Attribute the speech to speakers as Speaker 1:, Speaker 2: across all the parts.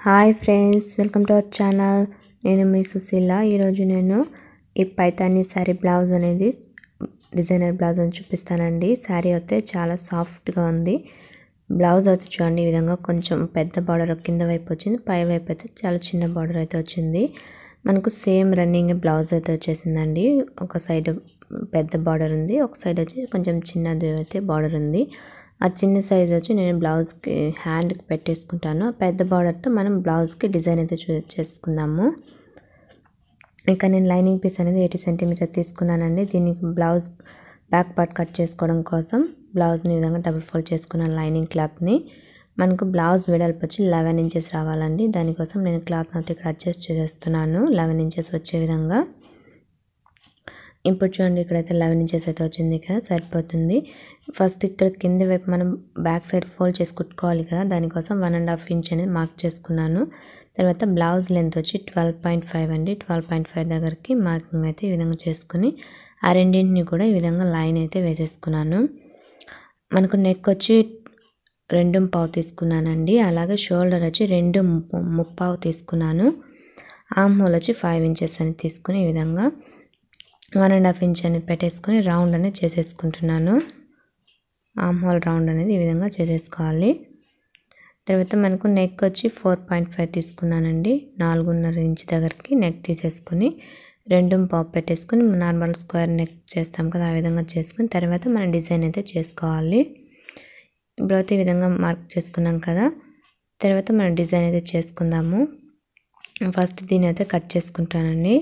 Speaker 1: hi friends welcome to our channel నేను మీ సుశీల ఈరోజు నేను ఈ పైతాని శారీ బ్లౌజ్ అనేది డిజైనర్ బ్లౌజ్ అని చూపిస్తానండి శారీ అయితే చాలా సాఫ్ట్గా ఉంది బ్లౌజ్ అయితే చూడండి ఈ విధంగా కొంచెం పెద్ద బార్డర్ కింద వైపు వచ్చింది పై వైపు అయితే చాలా చిన్న బార్డర్ అయితే వచ్చింది మనకు సేమ్ రన్నింగ్ బ్లౌజ్ అయితే వచ్చేసిందండి ఒక సైడ్ పెద్ద బార్డర్ ఉంది ఒక సైడ్ వచ్చి కొంచెం చిన్నది అయితే బార్డర్ ఉంది ఆ చిన్న సైజ్ వచ్చి నేను బ్లౌజ్కి హ్యాండ్కి పెట్టేసుకుంటాను పెద్ద బార్డర్తో మనం బ్లౌజ్కి డిజైన్ అయితే చూ చేసుకుందాము ఇంకా నేను లైనింగ్ పీస్ అనేది ఎయిటీ సెంటీమీటర్ తీసుకున్నానండి దీనికి బ్లౌజ్ బ్యాక్ పార్ట్ కట్ చేసుకోవడం కోసం బ్లౌజ్ని ఈ విధంగా డబుల్ ఫోల్డ్ చేసుకున్నాను లైనింగ్ క్లాత్ని మనకు బ్లౌజ్ వెడల్పు వచ్చి లెవెన్ ఇంచెస్ రావాలండి దానికోసం నేను క్లాత్ని అయితే ఇక్కడ అడ్జస్ట్ చేస్తున్నాను లెవెన్ ఇంచెస్ వచ్చే విధంగా ఇప్పుడు చూడండి ఇక్కడైతే లెవెన్ ఇంచెస్ అయితే వచ్చింది కదా సరిపోతుంది ఫస్ట్ ఇక్కడ కింద వైపు మనం బ్యాక్ సైడ్ ఫోల్డ్ చేసి కుట్టుకోవాలి కదా దానికోసం వన్ అండ్ హాఫ్ ఇంచ్ అనేది మార్క్ చేసుకున్నాను తర్వాత బ్లౌజ్ లెంత్ వచ్చి ట్వెల్వ్ పాయింట్ ఫైవ్ అండి ట్వెల్వ్ పాయింట్ ఫైవ్ దగ్గరికి మార్కింగ్ అయితే ఈ విధంగా చేసుకుని ఆ రెండింటిని కూడా ఈ విధంగా లైన్ అయితే వేసేసుకున్నాను మనకు నెక్ వచ్చి రెండు పావు తీసుకున్నానండి అలాగే షోల్డర్ వచ్చి రెండు ముప్పావు తీసుకున్నాను ఆమ్ హోల్ వచ్చి ఫైవ్ ఇంచెస్ అని తీసుకుని ఈ విధంగా వన్ అండ్ హాఫ్ ఇంచ్ అనేది పెట్టేసుకొని రౌండ్ అనేది చేసేసుకుంటున్నాను ఆమ్ హోల్ రౌండ్ అనేది ఈ విధంగా చేసేసుకోవాలి తర్వాత మనకు నెక్ వచ్చి ఫోర్ పాయింట్ ఫైవ్ తీసుకున్నానండి నాలుగున్నర ఇంచ్ దగ్గరికి నెక్ తీసేసుకొని రెండు పాప్ పెట్టేసుకొని నార్మల్ స్క్వేర్ నెక్ చేస్తాం కదా ఆ విధంగా చేసుకుని తర్వాత మనం డిజైన్ అయితే చేసుకోవాలి ఇప్పుడైతే ఈ విధంగా మార్క్ చేసుకున్నాం కదా తర్వాత మనం డిజైన్ అయితే చేసుకుందాము ఫస్ట్ దీని అయితే కట్ చేసుకుంటానండి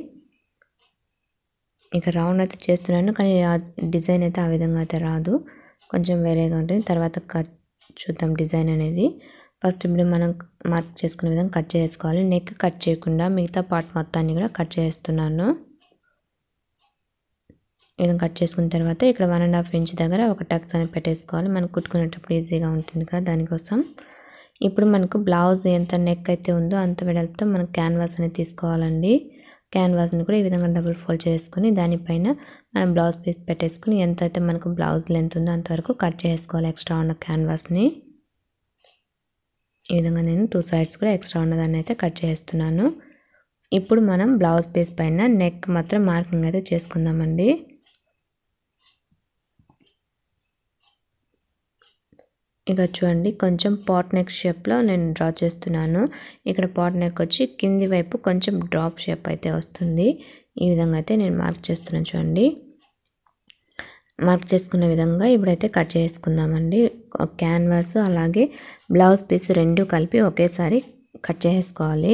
Speaker 1: ఇక రౌండ్ అయితే చేస్తున్నాను కానీ ఆ డిజైన్ అయితే ఆ విధంగా అయితే రాదు కొంచెం వేరేగా ఉంటుంది తర్వాత కట్ చూద్దాం డిజైన్ అనేది ఫస్ట్ ఇప్పుడు మనం మార్క్ చేసుకునే విధంగా కట్ చేసుకోవాలి నెక్ కట్ చేయకుండా మిగతా పార్ట్ మొత్తాన్ని కూడా కట్ చేస్తున్నాను ఇది కట్ చేసుకున్న తర్వాత ఇక్కడ వన్ అండ్ హాఫ్ ఇంచ్ దగ్గర ఒక టక్స్ అనేది పెట్టేసుకోవాలి మనం కుట్టుకునేటప్పుడు ఈజీగా ఉంటుంది కదా దానికోసం ఇప్పుడు మనకు బ్లౌజ్ ఎంత నెక్ అయితే ఉందో అంత వెడల్పుతో మనం క్యాన్వాస్ అనేది తీసుకోవాలండి క్యాన్వాస్ని కూడా ఈ విధంగా డబుల్ ఫోల్డ్ చేసుకుని దానిపైన మనం బ్లౌజ్ పీస్ పెట్టేసుకుని ఎంత అయితే మనకు బ్లౌజ్ లెంత్ ఉందో అంతవరకు కట్ చేసుకోవాలి ఎక్స్ట్రా ఉన్న క్యాన్వాస్ని ఈ విధంగా నేను టూ సైడ్స్ కూడా ఎక్స్ట్రా ఉన్నదాన్ని అయితే కట్ చేస్తున్నాను ఇప్పుడు మనం బ్లౌజ్ పీస్ పైన నెక్ మాత్రం మార్కింగ్ అయితే చేసుకుందామండి ఇక చూడండి కొంచెం పాట్ నెక్ షేప్లో నేను డ్రా చేస్తున్నాను ఇక్కడ పాట్ నెక్ వచ్చి కింది వైపు కొంచెం డ్రాప్ షేప్ అయితే వస్తుంది ఈ విధంగా అయితే నేను మార్క్ చేస్తున్నాను చూడండి మార్క్ చేసుకున్న విధంగా ఇప్పుడైతే కట్ చేసుకుందామండి క్యాన్వాస్ అలాగే బ్లౌజ్ పీస్ రెండు కలిపి ఒకేసారి కట్ చేసుకోవాలి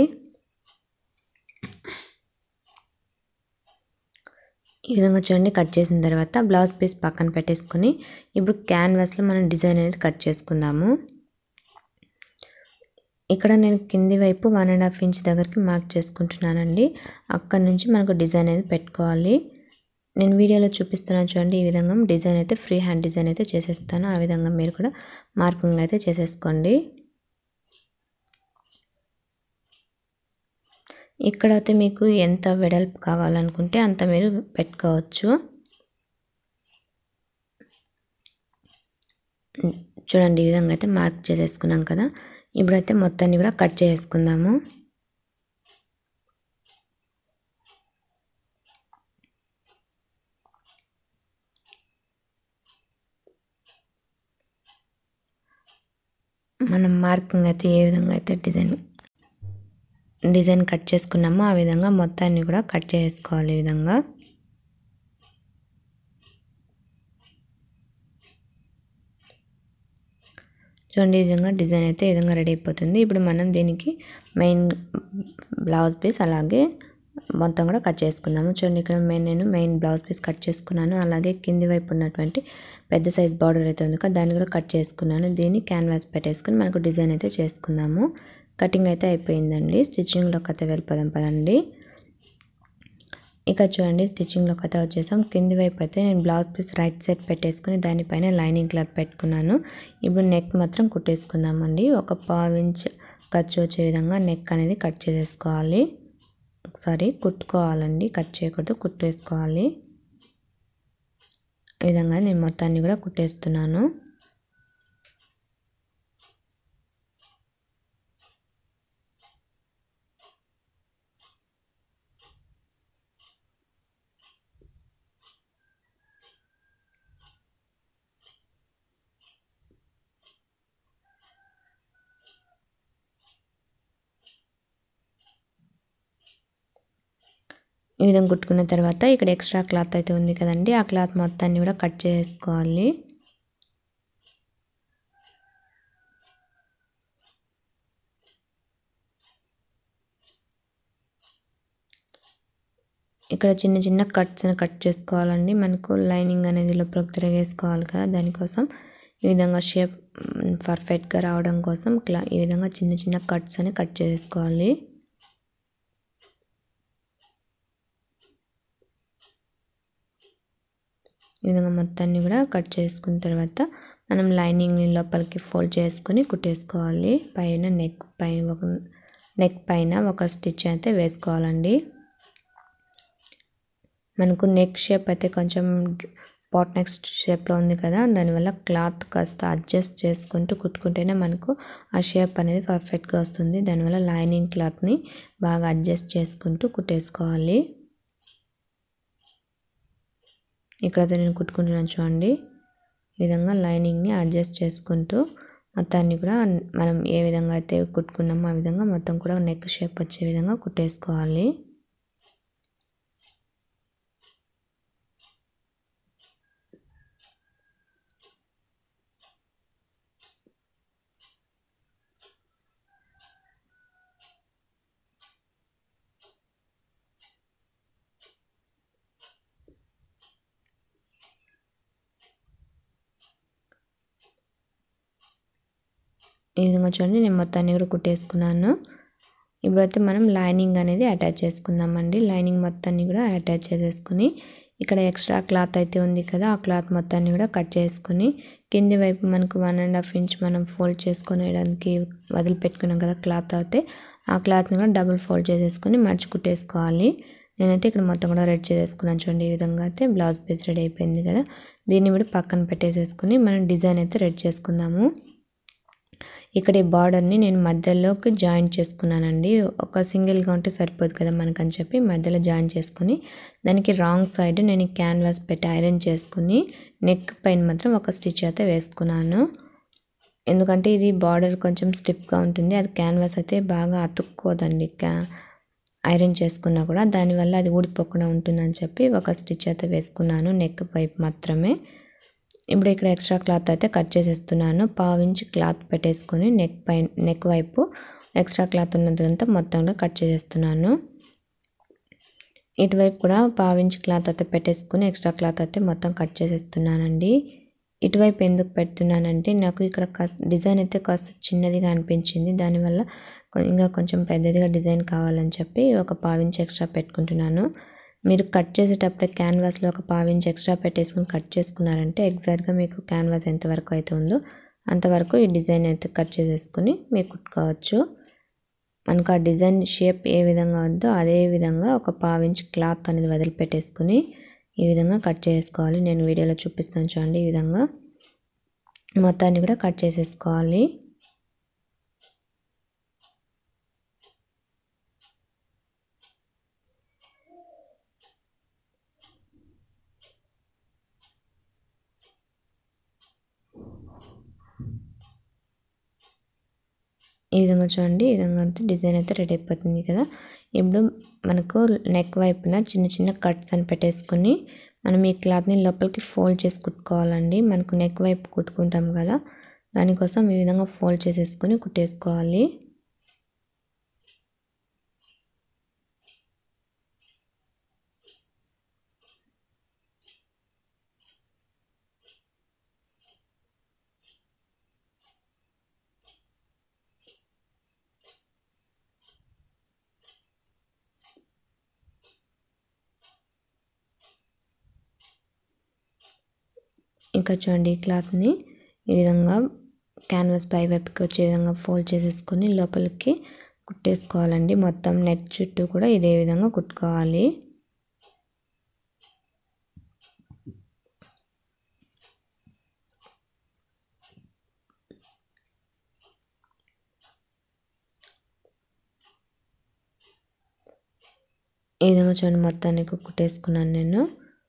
Speaker 1: ఈ విధంగా చూడండి కట్ చేసిన తర్వాత బ్లౌజ్ పీస్ పక్కన పెట్టేసుకొని ఇప్పుడు క్యాన్వాస్లో మనం డిజైన్ అనేది కట్ చేసుకుందాము ఇక్కడ నేను కింది వైపు వన్ అండ్ హాఫ్ ఇంచ్ దగ్గరికి మార్క్ చేసుకుంటున్నానండి అక్కడ నుంచి మనకు డిజైన్ అనేది పెట్టుకోవాలి నేను వీడియోలో చూపిస్తున్నాను చూడండి ఈ విధంగా డిజైన్ అయితే ఫ్రీ హ్యాండ్ డిజైన్ అయితే చేసేస్తాను ఆ విధంగా మీరు కూడా మార్కింగ్ అయితే చేసేసుకోండి ఇక్కడైతే మీకు ఎంత వెడల్పు కావాలనుకుంటే అంత మీరు పెట్టుకోవచ్చు చూడండి ఈ విధంగా అయితే మార్క్ చేసేసుకున్నాం కదా ఇప్పుడైతే మొత్తాన్ని కూడా కట్ చేసుకుందాము మనం మార్కింగ్ అయితే ఏ విధంగా అయితే డిజైన్ డిజైన్ కట్ చేసుకున్నామో ఆ విధంగా మొత్తాన్ని కూడా కట్ చేసుకోవాలి ఈ విధంగా చూడండి ఈ విధంగా డిజైన్ అయితే ఈ విధంగా రెడీ అయిపోతుంది ఇప్పుడు మనం దీనికి మెయిన్ బ్లౌజ్ పీస్ అలాగే మొత్తం కూడా కట్ చేసుకుందాము చూడండి ఇక్కడ మెయిన్ నేను మెయిన్ బ్లౌజ్ పీస్ కట్ చేసుకున్నాను అలాగే కింది వైపు ఉన్నటువంటి పెద్ద సైజ్ బార్డర్ అయితే ఉంది కదా దాన్ని కూడా కట్ చేసుకున్నాను దీన్ని క్యాన్వాస్ పెట్టేసుకుని మనకు డిజైన్ అయితే చేసుకుందాము కటింగ్ అయితే అయిపోయిందండి స్టిచ్చింగ్లోకి అయితే వెళ్ళిపోదాం పదండి ఇక చూడండి స్టిచ్చింగ్లోకి అయితే వచ్చేసాం కింది వైపు అయితే నేను బ్లౌజ్ పీస్ రైట్ సైడ్ పెట్టేసుకుని దానిపైన లైనింగ్ క్లాత్ పెట్టుకున్నాను ఇప్పుడు నెక్ మాత్రం కుట్టేసుకుందామండి ఒక పావు ఇంచ్ ఖర్చు వచ్చే విధంగా నెక్ అనేది కట్ చేసేసుకోవాలి ఒకసారి కుట్టుకోవాలండి కట్ చేయకూడదు కుట్టేసుకోవాలి ఈ విధంగా నేను మొత్తాన్ని కూడా కుట్టేస్తున్నాను ఈ విధంగా కుట్టుకున్న తర్వాత ఇక్కడ ఎక్స్ట్రా క్లాత్ అయితే ఉంది కదండి ఆ క్లాత్ మొత్తాన్ని కూడా కట్ చేసుకోవాలి ఇక్కడ చిన్న చిన్న కట్స్ని కట్ చేసుకోవాలండి మనకు లైనింగ్ అనేది లోపలికి తిరగేసుకోవాలి కదా దానికోసం ఈ విధంగా షేప్ పర్ఫెక్ట్గా రావడం కోసం క్లా ఈ విధంగా చిన్న చిన్న కట్స్ అని కట్ చేసుకోవాలి ఈ విధంగా మొత్తాన్ని కూడా కట్ చేసుకున్న తర్వాత మనం లైనింగ్ని లోపలికి ఫోల్డ్ చేసుకుని కుట్టేసుకోవాలి పైన నెక్ పైన ఒక నెక్ పైన ఒక స్టిచ్ అయితే వేసుకోవాలండి మనకు నెక్ షేప్ అయితే కొంచెం పాట్ నెక్ షేప్లో ఉంది కదా దానివల్ల క్లాత్ కాస్త అడ్జస్ట్ చేసుకుంటూ కుట్టుకుంటేనే మనకు ఆ షేప్ అనేది పర్ఫెక్ట్గా వస్తుంది దానివల్ల లైనింగ్ క్లాత్ని బాగా అడ్జస్ట్ చేసుకుంటూ కుట్టేసుకోవాలి ఇక్కడైతే నేను కుట్టుకుంటున్నాను చూడండి ఈ విధంగా లైనింగ్ని అడ్జస్ట్ చేసుకుంటూ మొత్తాన్ని కూడా మనం ఏ విధంగా అయితే కుట్టుకున్నామో ఆ విధంగా మొత్తం కూడా నెక్ షేప్ వచ్చే విధంగా కుట్టేసుకోవాలి ఈ విధంగా చూడండి నేను మొత్తాన్ని కూడా కుట్టేసుకున్నాను ఇప్పుడైతే మనం లైనింగ్ అనేది అటాచ్ చేసుకుందామండి లైనింగ్ మొత్తాన్ని కూడా అటాచ్ చేసేసుకుని ఇక్కడ ఎక్స్ట్రా క్లాత్ అయితే ఉంది కదా ఆ క్లాత్ మొత్తాన్ని కూడా కట్ చేసుకుని కింది వైపు మనకు వన్ అండ్ హాఫ్ ఇంచ్ మనం ఫోల్డ్ చేసుకునేదానికి వదిలిపెట్టుకున్నాం కదా క్లాత్ అయితే ఆ క్లాత్ని కూడా డబుల్ ఫోల్డ్ చేసేసుకుని మర్చి కుట్టేసుకోవాలి నేనైతే ఇక్కడ మొత్తం కూడా రెడీ చేసేసుకున్నాను చూడండి ఈ విధంగా అయితే బ్లౌజ్ పీస్ రెడీ అయిపోయింది కదా దీన్ని కూడా పక్కన పెట్టేసేసుకుని మనం డిజైన్ అయితే రెడీ చేసుకుందాము ఇక్కడ ఈ బార్డర్ని నేను మధ్యలోకి జాయిన్ చేసుకున్నానండి ఒక సింగిల్గా ఉంటే సరిపోదు కదా మనకని చెప్పి మధ్యలో జాయిన్ చేసుకుని దానికి రాంగ్ సైడ్ నేను క్యాన్వాస్ పెట్టి ఐరన్ చేసుకుని నెక్ పైన మాత్రం ఒక స్టిచ్ అయితే వేసుకున్నాను ఎందుకంటే ఇది బార్డర్ కొంచెం స్టిఫ్గా ఉంటుంది అది క్యాన్వాస్ అయితే బాగా అతుక్కోదండి క్యా ఐరన్ చేసుకున్నా కూడా దానివల్ల అది ఊడిపోకుండా ఉంటుందని చెప్పి ఒక స్టిచ్ అయితే వేసుకున్నాను నెక్ వైపు మాత్రమే ఇప్పుడు ఇక్కడ ఎక్స్ట్రా క్లాత్ అయితే కట్ చేసేస్తున్నాను పావించి క్లాత్ పెట్టేసుకొని నెక్ పై నెక్ వైపు ఎక్స్ట్రా క్లాత్ ఉన్నదంతా మొత్తంగా కట్ చేసేస్తున్నాను ఇటువైపు కూడా పావించి క్లాత్ అయితే పెట్టేసుకుని ఎక్స్ట్రా క్లాత్ అయితే మొత్తం కట్ చేసేస్తున్నానండి ఇటువైపు ఎందుకు పెడుతున్నానంటే నాకు ఇక్కడ కాస్త డిజైన్ అయితే కాస్త చిన్నదిగా అనిపించింది దానివల్ల ఇంకా కొంచెం పెద్దదిగా డిజైన్ కావాలని చెప్పి ఒక పావించి ఎక్స్ట్రా పెట్టుకుంటున్నాను మీరు కట్ చేసేటప్పుడే క్యాన్వాస్లో ఒక పావించి ఎక్స్ట్రా పెట్టేసుకుని కట్ చేసుకున్నారంటే ఎగ్జాక్ట్గా మీకు క్యాన్వాస్ ఎంతవరకు అయితే ఉందో అంతవరకు ఈ డిజైన్ అయితే కట్ చేసేసుకుని మీరు కుట్టుకోవచ్చు మనకు ఆ డిజైన్ షేప్ ఏ విధంగా ఉందో అదే విధంగా ఒక పావించి క్లాత్ అనేది వదిలిపెట్టేసుకుని ఈ విధంగా కట్ చేసుకోవాలి నేను వీడియోలో చూపిస్తాను చూడండి ఈ విధంగా మొత్తాన్ని కూడా కట్ చేసేసుకోవాలి ఈ విధంగా చూడండి ఈ విధంగా అయితే డిజైన్ అయితే రెడీ అయిపోతుంది కదా ఇప్పుడు మనకు నెక్ వైపున చిన్న చిన్న కట్స్ అని పెట్టేసుకుని మనం ఈ క్లాత్ని లోపలికి ఫోల్డ్ చేసి కుట్టుకోవాలండి మనకు నెక్ వైపు కుట్టుకుంటాం కదా దానికోసం ఈ విధంగా ఫోల్డ్ చేసేసుకుని కుట్టేసుకోవాలి ఇంకా చూడండి ఈ క్లాత్ని ఈ విధంగా క్యాన్వాస్ పై వైపుకి వచ్చే విధంగా ఫోల్డ్ చేసేసుకొని లోపలికి కుట్టేసుకోవాలండి మొత్తం నెక్ చుట్టూ కూడా ఇదే విధంగా కుట్టుకోవాలి ఈ విధంగా చూడండి మొత్తాన్ని కుట్టేసుకున్నాను నేను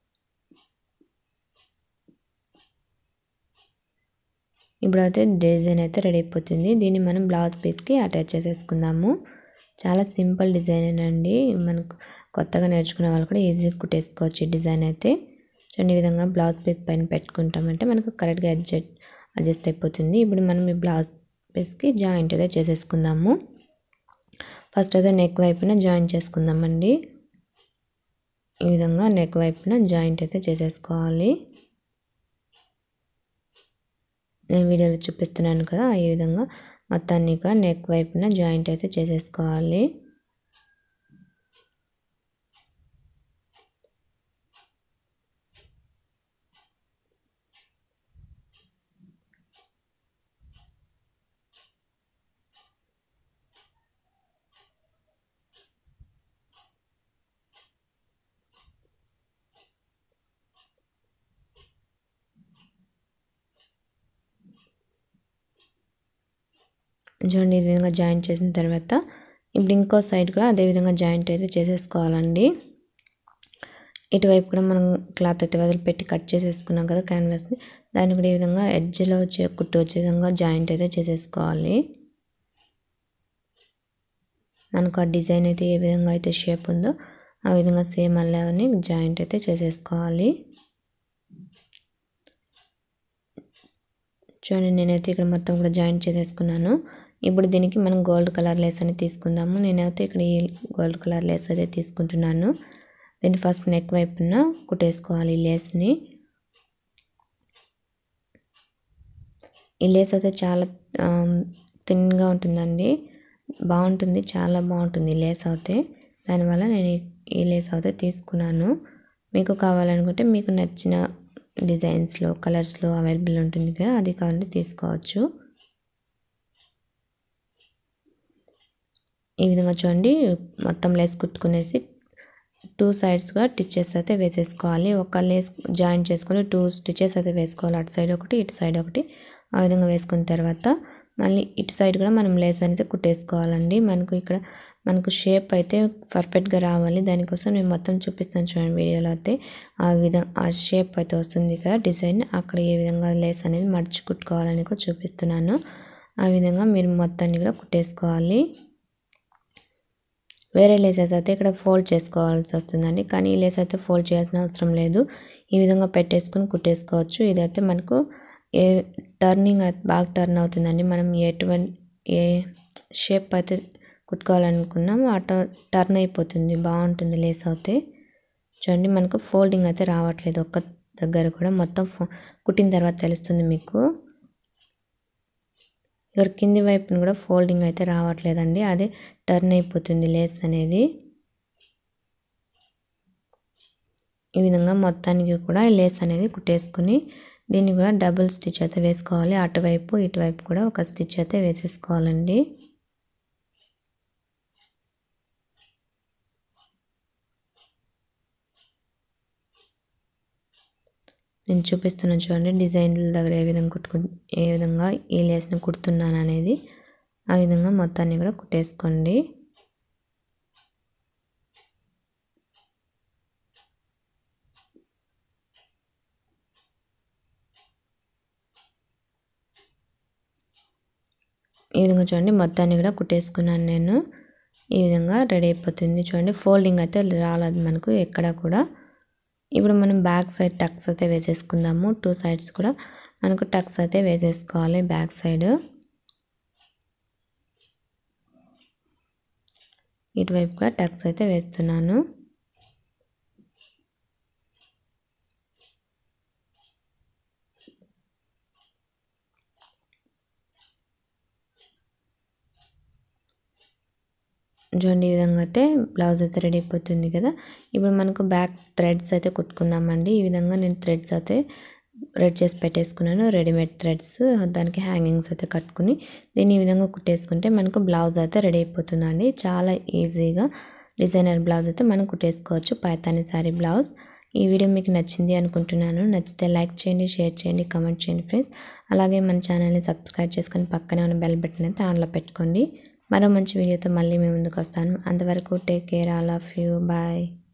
Speaker 1: ఇప్పుడైతే డిజైన్ అయితే రెడీ అయిపోతుంది దీన్ని మనం బ్లౌజ్ పీస్కి అటాచ్ చేసేసుకుందాము చాలా సింపుల్ డిజైన్ అండి మనకు కొత్తగా నేర్చుకునే వాళ్ళు కూడా ఈజీగా కుట్టేసుకోవచ్చు ఈ డిజైన్ అయితే చూడండి ఈ విధంగా బ్లౌజ్ పీస్ పైన పెట్టుకుంటామంటే మనకు కరెక్ట్గా అడ్జస్ట్ అడ్జస్ట్ అయిపోతుంది ఇప్పుడు మనం ఈ బ్లౌజ్ పీస్కి జాయింట్ అయితే చేసేసుకుందాము ఫస్ట్ అయితే నెక్ వైపున జాయిన్ చేసుకుందామండి ఈ విధంగా నెక్ వైపున జాయింట్ అయితే చేసేసుకోవాలి నేను వీడియోలో చూపిస్తున్నాను కదా ఈ విధంగా మొత్తాన్ని కూడా నెక్ వైపున జాయింట్ అయితే చేసేసుకోవాలి చూడండి ఈ విధంగా జాయింట్ చేసిన తర్వాత ఇప్పుడు ఇంకో సైడ్ కూడా అదే విధంగా జాయింట్ అయితే చేసేసుకోవాలండి ఇటువైపు కూడా మనం క్లాత్ అయితే వదిలిపెట్టి కట్ చేసేసుకున్నాం కదా క్యాన్వాస్ని దాన్ని కూడా ఈ విధంగా ఎడ్జ్లో వచ్చే కుట్టు వచ్చే విధంగా జాయింట్ అయితే చేసేసుకోవాలి మనకు ఆ డిజైన్ అయితే ఏ విధంగా అయితే షేప్ ఉందో ఆ విధంగా సేమ్ అలానే జాయింట్ అయితే చేసేసుకోవాలి చూడండి నేనైతే ఇక్కడ మొత్తం కూడా జాయింట్ చేసేసుకున్నాను ఇప్పుడు దీనికి మనం గోల్డ్ కలర్ లేస్ అని తీసుకుందాము నేనైతే ఇక్కడ ఈ గోల్డ్ కలర్ లేస్ అయితే తీసుకుంటున్నాను దీన్ని ఫస్ట్ నెక్ వైపున కుట్టేసుకోవాలి ఈ లేస్ని ఈ లేస్ అయితే చాలా థిన్గా ఉంటుందండి బాగుంటుంది చాలా బాగుంటుంది ఈ లేస్ అయితే దానివల్ల నేను ఈ లేస్ అయితే తీసుకున్నాను మీకు కావాలనుకుంటే మీకు నచ్చిన డిజైన్స్లో కలర్స్లో అవైలబుల్ ఉంటుంది కదా అది కావాలంటే తీసుకోవచ్చు ఈ విధంగా చూడండి మొత్తం లేస్ కుట్టుకునేసి టూ సైడ్స్ కూడా స్టిచ్చెస్ అయితే వేసేసుకోవాలి ఒక లేస్ జాయిన్ చేసుకొని టూ స్టిచెస్ అయితే వేసుకోవాలి అటు సైడ్ ఒకటి ఇటు సైడ్ ఒకటి ఆ విధంగా వేసుకున్న తర్వాత మళ్ళీ ఇటు సైడ్ కూడా మనం లేస్ అనేది కుట్టేసుకోవాలండి మనకు ఇక్కడ మనకు షేప్ అయితే పర్ఫెక్ట్గా రావాలి దానికోసం నేను మొత్తం చూపిస్తాను చూడండి వీడియోలో అయితే ఆ విధంగా ఆ షేప్ అయితే వస్తుంది కదా డిజైన్ అక్కడ ఏ విధంగా లేస్ అనేది మడిచి కుట్టుకోవాలని కూడా చూపిస్తున్నాను ఆ విధంగా మీరు మొత్తాన్ని కూడా కుట్టేసుకోవాలి వేరే లేసెస్ అయితే ఇక్కడ ఫోల్డ్ చేసుకోవాల్సి వస్తుందండి కానీ ఈ లేస్ అయితే ఫోల్డ్ చేయాల్సిన అవసరం లేదు ఈ విధంగా పెట్టేసుకుని కుట్టేసుకోవచ్చు ఇదైతే మనకు ఏ టర్నింగ్ బాగా టర్న్ అవుతుందండి మనం ఎటువంటి ఏ షేప్ అయితే కుట్టుకోవాలనుకున్నాం ఆ టర్న్ అయిపోతుంది బాగుంటుంది లేస్ అయితే చూడండి మనకు ఫోల్డింగ్ అయితే రావట్లేదు ఒక్క దగ్గర కూడా మొత్తం కుట్టిన తర్వాత తెలుస్తుంది మీకు ఇక్కడ కింది వైపున కూడా ఫోల్డింగ్ అయితే రావట్లేదండి అదే టర్న్ అయిపోతుంది లేస్ అనేది ఈ విధంగా మొత్తానికి కూడా లేస్ అనేది కుట్టేసుకుని దీన్ని కూడా డబుల్ స్టిచ్ అయితే వేసుకోవాలి అటువైపు ఇటువైపు కూడా ఒక స్టిచ్ అయితే వేసేసుకోవాలండి నేను చూపిస్తున్నాను చూడండి డిజైన్ల దగ్గర ఏ విధంగా కుట్టుకు ఏ విధంగా ఈ లేస్ని కుడుతున్నాను అనేది ఆ విధంగా మొత్తాన్ని కూడా కుట్టేసుకోండి ఈ విధంగా చూడండి మొత్తాన్ని కూడా కుట్టేసుకున్నాను నేను ఈ విధంగా రెడీ అయిపోతుంది చూడండి ఫోల్డింగ్ అయితే రాలేదు మనకు ఎక్కడ కూడా ఇప్పుడు మనం బ్యాక్ సైడ్ టక్స్ అయితే వేసేసుకుందాము టూ సైడ్స్ కూడా మనకు టక్స్ అయితే వేసేసుకోవాలి బ్యాక్ సైడ్ ఇటువైపు కూడా టక్స్ అయితే వేస్తున్నాను చూడండి ఈ విధంగా అయితే బ్లౌజ్ అయితే రెడీ అయిపోతుంది కదా ఇప్పుడు మనకు బ్యాక్ థ్రెడ్స్ అయితే కుట్టుకుందామండి ఈ విధంగా నేను థ్రెడ్స్ అయితే రెడ్ చేసి పెట్టేసుకున్నాను రెడీమేడ్ థ్రెడ్స్ దానికి హ్యాంగింగ్స్ అయితే కట్టుకుని దీన్ని ఈ విధంగా కుట్టేసుకుంటే మనకు బ్లౌజ్ అయితే రెడీ అయిపోతుందండి చాలా ఈజీగా డిజైనర్ బ్లౌజ్ అయితే మనం కుట్టేసుకోవచ్చు పైతాని శారీ బ్లౌజ్ ఈ వీడియో మీకు నచ్చింది అనుకుంటున్నాను నచ్చితే లైక్ చేయండి షేర్ చేయండి కమెంట్ చేయండి ఫ్రెండ్స్ అలాగే మన ఛానల్ని సబ్స్క్రైబ్ చేసుకొని పక్కనే ఉన్న బెల్ బటన్ అయితే ఆన్లో పెట్టుకోండి మరో మంచి వీడియోతో మళ్ళీ మేము ముందుకు వస్తాను అంతవరకు take care all of you bye